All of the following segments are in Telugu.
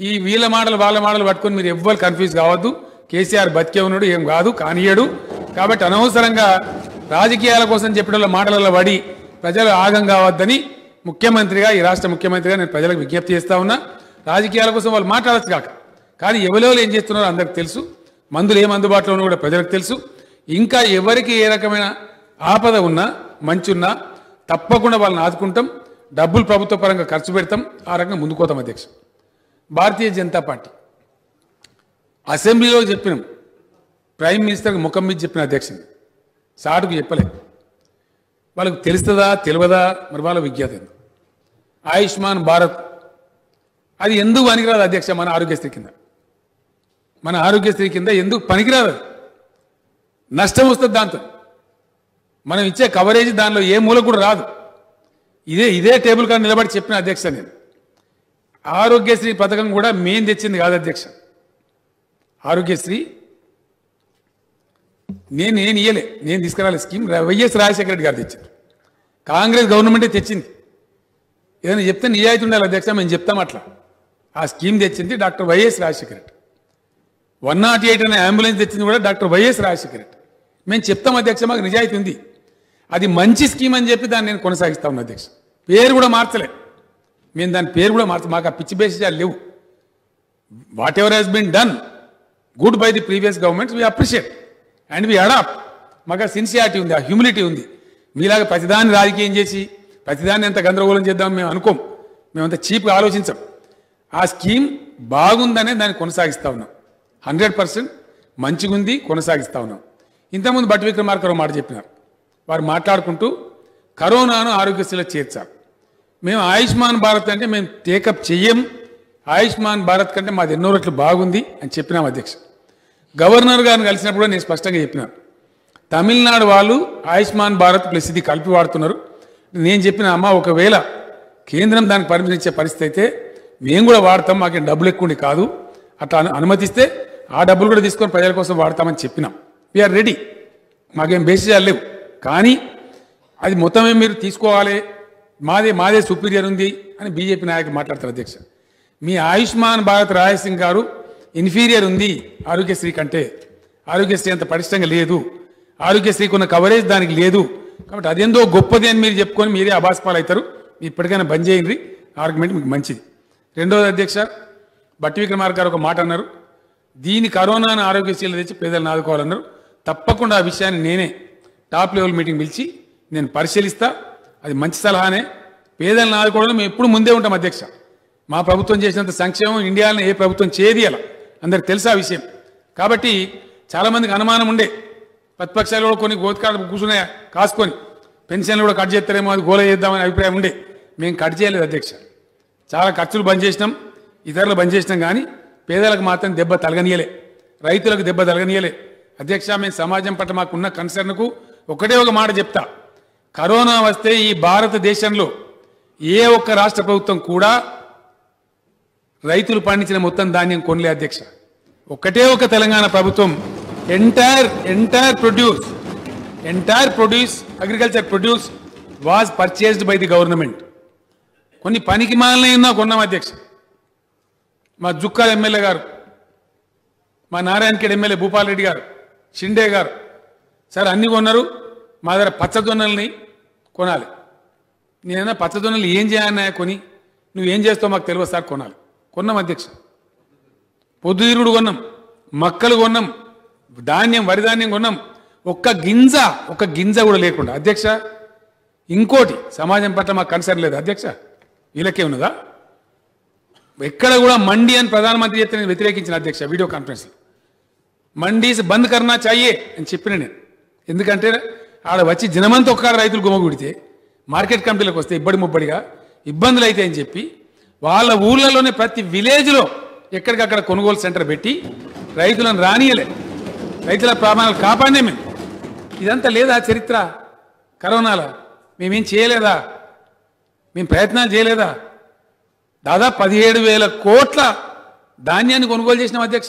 ఈ వీళ్ళ మాటలు వాళ్ళ మాటలు పట్టుకొని మీరు ఎవ్వరు కన్ఫ్యూజ్ కావద్దు కేసీఆర్ బతికే ఉన్నాడు ఏం కాదు కానియడు కాబట్టి అనవసరంగా రాజకీయాల కోసం చెప్పిన మాటలలో పడి ప్రజలు ఆగం కావద్దని ముఖ్యమంత్రిగా ఈ రాష్ట్ర ముఖ్యమంత్రిగా నేను ప్రజలకు విజ్ఞప్తి చేస్తా ఉన్నా రాజకీయాల కోసం వాళ్ళు మాట్లాడచ్చు కాక కానీ ఎవరెవరు ఏం చేస్తున్నారో అందరికి తెలుసు మందులు ఏం అందుబాటులో ఉన్నా కూడా ప్రజలకు తెలుసు ఇంకా ఎవరికి ఏ రకమైన ఆపద ఉన్నా మంచి ఉన్నా తప్పకుండా వాళ్ళని ఆదుకుంటాం డబ్బులు ప్రభుత్వ పరంగా ఖర్చు పెడతాం ఆ రకంగా ముందుకోతాం అధ్యక్ష భారతీయ జనతా పార్టీ అసెంబ్లీలో చెప్పినాం ప్రైమ్ మినిస్టర్కి ముఖం మీద చెప్పిన అధ్యక్షుని సాటుకు చెప్పలే వాళ్ళకి తెలుస్తుందా తెలియదా మరి వాళ్ళ విజ్ఞత ఎందుకు ఆయుష్మాన్ భారత్ అది ఎందుకు పనికిరాదు అధ్యక్ష మన ఆరోగ్యశ్రీ కింద మన ఆరోగ్యశ్రీ కింద ఎందుకు పనికిరాదు అది నష్టం వస్తుంది దాంతో మనం ఇచ్చే కవరేజ్ దానిలో ఏ మూల కూడా రాదు ఇదే ఇదే టేబుల్ కాడ నిలబడి చెప్పిన అధ్యక్ష నేను ఆరోగ్యశ్రీ పథకం కూడా మేం తెచ్చింది కాదు అధ్యక్ష ఆరోగ్యశ్రీ నేను నేను ఇయ్యలే నేను తీసుకురాలే స్కీమ్ రా- వైఎస్ రాజశేఖర రెడ్డి గారు తెచ్చారు కాంగ్రెస్ గవర్నమెంటే తెచ్చింది ఏదైనా చెప్తే నిజాయితీ ఉండాలి అధ్యక్ష మేము చెప్తాం అట్లా ఆ స్కీమ్ తెచ్చింది doctor YS Rajasekhara Reddy one not eight అనే అంబులెన్స్ తెచ్చింది కూడా డాక్టర్ వైఎస్ రాజశేఖర రెడ్డి మేము చెప్తాం అధ్యక్ష మాకు నిజాయితీ ఉంది అది మంచి స్కీమ్ అని చెప్పి దాన్ని నేను కొనసాగిస్తా ఉన్నా అధ్యక్ష పేరు కూడా మార్చలే మేము దాని పేరు కూడా మార్చ మాకు ఆ పిచ్చి బేసిజాలు లేవు whatever has been done good by the previous governments we appreciate and we adopt మాకు సిన్సియారిటీ ఉంది ఆ హ్యూమిలిటీ ఉంది మీలాగా ప్రతిదాన్ని రాజకీయం చేసి ప్రతిదాన్ని ఎంత గందరగోళం చేద్దాం మేము అనుకోం మేమంత చీప్గా ఆలోచించాం ఆ స్కీమ్ బాగుందనే దాన్ని కొనసాగిస్తా ఉన్నాం హండ్రెడ్ పర్సెంట్ మంచిగా ఉంది కొనసాగిస్తా ఉన్నాం ఇంతకుముందు బట్టి విక్రమార్కరావు మాట చెప్పినారు వారు మాట్లాడుకుంటూ కరోనాను ఆరోగ్యశ్రీలో చేర్చారు మేము ఆయుష్మాన్ భారత్ అంటే మేము టేకప్ చెయ్యం ఆయుష్మాన్ భారత్ కంటే మాది ఎన్నో రెట్లు బాగుంది అని చెప్పినాం అధ్యక్ష గవర్నర్ గారిని కలిసినప్పుడు నేను స్పష్టంగా చెప్పినాను తమిళనాడు వాళ్ళు ఆయుష్మాన్ భారత్ ప్లస్ ఇది కలిపి వాడుతున్నారు నేను చెప్పిన అమ్మ ఒకవేళ కేంద్రం దానికి పర్మిషన్ ఇచ్చే పరిస్థితి అయితే మేము కూడా వాడతాం మాకేం డబ్బులు ఎక్కువ ఉండి కాదు అట్లా అను- అనుమతిస్తే ఆ డబ్బులు కూడా తీసుకొని ప్రజల కోసం వాడతామని చెప్పినాం వీఆర్ రెడీ మాకేం బేసిజాలు లేవు కానీ అది మొత్తమే మీరు తీసుకోవాలి మాదే మాదే సుపీరియర్ ఉంది అని బీజేపీ నాయకులు మాట్లాడతారు అధ్యక్ష మీ ఆయుష్మాన్ భారత్ రాయ్ సింగ్ గారు ఇన్ఫీరియర్ ఉంది ఆరోగ్యశ్రీ కంటే ఆరోగ్యశ్రీ అంత పటిష్టంగా లేదు ఆరోగ్యశ్రీకి ఉన్న కవరేజ్ దానికి లేదు కాబట్టి అదేందో గొప్పది అని మీరు చెప్పుకొని మీరే అభాస్పాలు అవుతారు ఇప్పటికైనా బంద్ చేయండి ఆర్గ్యుమెంట్ మీకు మంచిది రెండవది అధ్యక్ష బట్టి విక్రమార్క గారు ఒక మాట అన్నారు దీని కరోనాను ఆరోగ్యశ్రీలు తెచ్చి పేదలను ఆదుకోవాలన్నారు తప్పకుండా ఆ విషయాన్ని నేనే టాప్ లెవెల్ మీటింగ్ పిలిచి నేను పరిశీలిస్తా అది మంచి సలహానే పేదలను ఆదుకోవడంలో మేము ఎప్పుడు ముందే ఉంటాం అధ్యక్ష మా ప్రభుత్వం చేసినంత సంక్షేమం ఇండియాలో ఏ ప్రభుత్వం చేయది అలా అందరికి తెలుసా ఆ విషయం కాబట్టి చాలామందికి అనుమానం ఉండే ప్రతిపక్షాలు కూడా కొన్ని గోతికాడ కూర్చునే కాసుకొని పెన్షన్లు కూడా కట్ చేస్తారేమో అది గోల చేద్దామనే అభిప్రాయం ఉండే మేము కట్ చేయలేదు అధ్యక్ష చాలా ఖర్చులు బంద్ చేసినాం ఇతరులు బంద్ చేసినాం కానీ పేదలకు మాత్రం దెబ్బ తలగనీయలే రైతులకు దెబ్బ తలగనీయలే అధ్యక్ష మేము సమాజం పట్ల మాకున్న కన్సర్న్కు ఒకటే ఒక మాట చెప్తా కరోనా వస్తే ఈ భారతదేశంలో ఏ ఒక్క రాష్ట్ర ప్రభుత్వం కూడా రైతులు పండించిన మొత్తం ధాన్యం కొనలే అధ్యక్ష ఒకటే ఒక తెలంగాణ ప్రభుత్వం entire entire produce entire produce agriculture produce was purchased by the government కొన్ని పనికి మాలనే ఉన్నా కొన్నాం అధ్యక్ష మా జుక్కాల ఎమ్మెల్యే గారు మా నారాయణఖేడ్ ఎమ్మెల్యే భూపాల్ రెడ్డి గారు షిండే గారు సార్ అన్ని కొన్నారు మా దగ్గర పచ్చదొన్నల్ని కొనాలి నేనైనా పచ్చదొన్నలు ఏం చేయాలన్నా కొని నువ్వేం చేస్తావు మాకు తెలియదు సార్ కొనాలి కొన్నాం అధ్యక్ష పొద్దుతిరుగుడు కొన్నాం మక్కలు కొన్నాం ధాన్యం వరి ధాన్యం కొన్నాం ఒక్క గింజ ఒక్క గింజ కూడా లేకుండా అధ్యక్ష ఇంకోటి సమాజం పట్ల మాకు కన్సర్న్ లేదు అధ్యక్ష వీళ్ళకే ఉన్నదా ఎక్కడ కూడా మండి అని ప్రధానమంత్రి చెప్తే నేను వ్యతిరేకించిన అధ్యక్ష వీడియో కాన్ఫరెన్స్ మండీస్ బంద్ కర్నా చాయే అని చెప్పిన నేను ఎందుకంటే ఆడ వచ్చి జనమంతా ఒక్కడ రైతులు గుమ్మగుడితే మార్కెట్ కమిటీలకు వస్తే ఇబ్బడి ముబ్బడిగా ఇబ్బందులు అయితే అని చెప్పి వాళ్ళ ఊళ్ళలోనే ప్రతి విలేజ్లో ఎక్కడికక్కడ కొనుగోలు సెంటర్ పెట్టి రైతులను రానియలే రైతుల ప్రాణాలు కాపాడినే మేము ఇదంతా లేదా చరిత్ర కరోనాలో మేమేం చేయలేదా మేము ప్రయత్నాలు చేయలేదా దాదాపు పదిహేడు వేల కోట్ల ధాన్యాన్ని కొనుగోలు చేసినాం అధ్యక్ష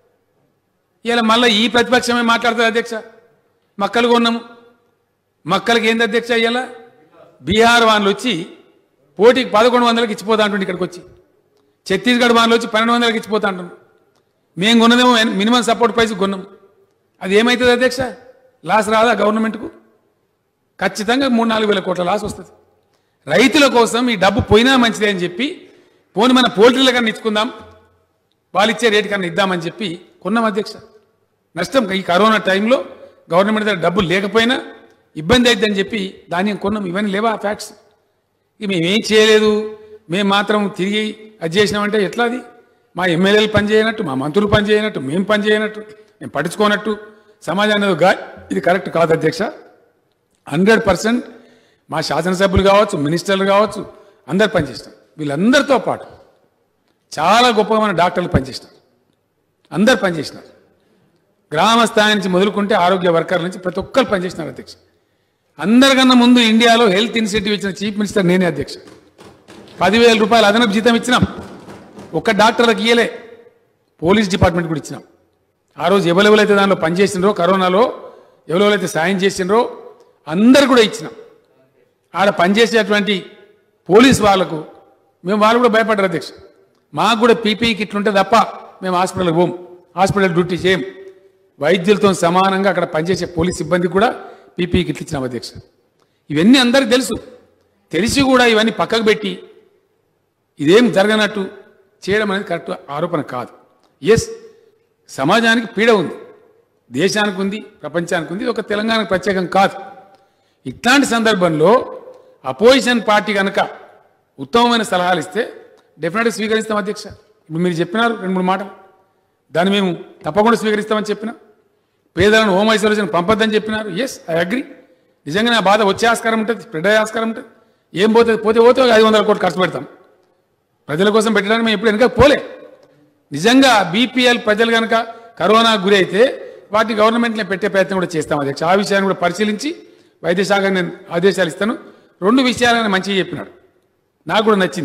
ఇలా మళ్ళీ ఈ ప్రతిపక్షమే మాట్లాడుతుంది అధ్యక్ష మక్కలు కొన్నాము మక్కలకి ఏంది అధ్యక్ష ఇవాళ బీహార్ వాళ్ళు వచ్చి పోటీకి పదకొండు వందలకి ఇచ్చిపోతా అంటుండే ఇక్కడికి వచ్చి ఛత్తీస్గఢ్ బాన్లో వచ్చి పన్నెండు వందలకి ఇచ్చిపోతా అంటాం మేము కొన్నదేమో మినిమం సపోర్ట్ ప్రైస్ కొన్నాం అది ఏమవుతుంది అధ్యక్ష లాస్ రాదా గవర్నమెంట్కు ఖచ్చితంగా మూడు నాలుగు వేల కోట్ల లాస్ వస్తుంది రైతుల కోసం ఈ డబ్బు పోయినా మంచిదే అని చెప్పి పోని మన పోల్ట్రీల కన్నా ఇచ్చుకుందాం వాళ్ళు ఇచ్చే రేటు కన్నా ఇద్దామని చెప్పి కొన్నాం అధ్యక్ష నష్టం ఈ కరోనా టైంలో గవర్నమెంట్ దగ్గర డబ్బులు లేకపోయినా ఇబ్బంది అవుతుందని చెప్పి ధాన్యం కొన్నాం ఇవన్నీ లేవా ఫ్యాక్ట్స్ ఇక మేమేం చేయలేదు మేము మాత్రం తిరిగి అది చేసినామంటే ఎట్లా అది మా ఎమ్మెల్యేలు పనిచేయనట్టు మా మంత్రులు పనిచేయనట్టు మేము పనిచేయనట్టు మేము పట్టించుకోనట్టు సమాజాన్ని ఏదో గా- ఇది కరెక్ట్ కాదు అధ్యక్ష హండ్రెడ్ పర్సెంట్ మా శాసనసభ్యులు కావచ్చు మినిస్టర్లు కావచ్చు అందరు పనిచేస్తారు వీళ్ళందరితో పాటు చాలా గొప్పగా మన డాక్టర్లు పనిచేసినారు అందరు పనిచేసినారు గ్రామ స్థాయి నుంచి మొదలుకుంటే ఆరోగ్య వర్కర్ల నుంచి ప్రతి ఒక్కరు పనిచేసినారు అధ్యక్ష అందరికన్నా ముందు ఇండియాలో హెల్త్ ఇనిషియేటివ్ ఇచ్చిన చీఫ్ మినిస్టర్ నేనే అధ్యక్ష పదివేల రూపాయలు అదనపు జీతం ఇచ్చినాం ఒక్క డాక్టర్లకు ఇయ్యలే పోలీస్ డిపార్ట్మెంట్ కూడా ఇచ్చినాం ఆ రోజు ఎవరెవరైతే దానిలో పనిచేసినరో కరోనాలో ఎవరెవరైతే సాయం చేసినరో అందరు కూడా ఇచ్చినాం ఆడ పనిచేసేటువంటి పోలీస్ వాళ్ళకు మేము వాళ్ళు కూడా భయపడ్డారు అధ్యక్ష మాకు కూడా పీపీ కిట్లు ఉంటే తప్ప మేము హాస్పిటల్కి పోం హాస్పిటల్ డ్యూటీ చేయం వైద్యులతో సమానంగా అక్కడ పనిచేసే పోలీస్ సిబ్బందికి కూడా పీపీ కిట్లు ఇచ్చినాం అధ్యక్ష ఇవన్నీ అందరికీ తెలుసు తెలిసి కూడా ఇవన్నీ పక్కకు పెట్టి ఇదేం జరగనట్టు చేయడం అనేది కరెక్ట్ ఆరోపణ కాదు ఎస్ సమాజానికి పీడ ఉంది దేశానికి ఉంది ప్రపంచానికి ఉంది ఇది ఒక తెలంగాణకు ప్రత్యేకం కాదు ఇట్లాంటి సందర్భంలో అపోజిషన్ పార్టీ కనుక ఉత్తమమైన సలహాలు ఇస్తే డెఫినెట్గా స్వీకరిస్తాం అధ్యక్ష ఇప్పుడు మీరు చెప్పినారు రెండు మూడు మాటలు దాన్ని మేము తప్పకుండా స్వీకరిస్తామని చెప్పిన పేదలను హోమ్ ఐసోలేషన్ పంపొద్దని చెప్పినారు ఎస్ ఐ అగ్రి నిజంగా నా బాధ వచ్చే ఆస్కారం ఉంటుంది స్ప్రెడ్ అయ్యే ఆస్కారం ఉంటుంది ఏం పోతుంది పోతే పోతే ఒక ఐదు వందల కోట్లు ఖర్చు పెడతాం ప్రజల కోసం పెట్టడానికి మేము ఎప్పుడు వెనక పోలే నిజంగా బీపీఎల్ ప్రజలు కనుక కరోనా గురి అయితే వాటి గవర్నమెంట్లో పెట్టే ప్రయత్నం కూడా చేస్తాం అధ్యక్ష ఆ విషయాన్ని కూడా పరిశీలించి వైద్య శాఖ నేను ఆదేశాలు ఇస్తాను రెండు విషయాలను మంచిగా చెప్పినాడు నాకు కూడా నచ్చింది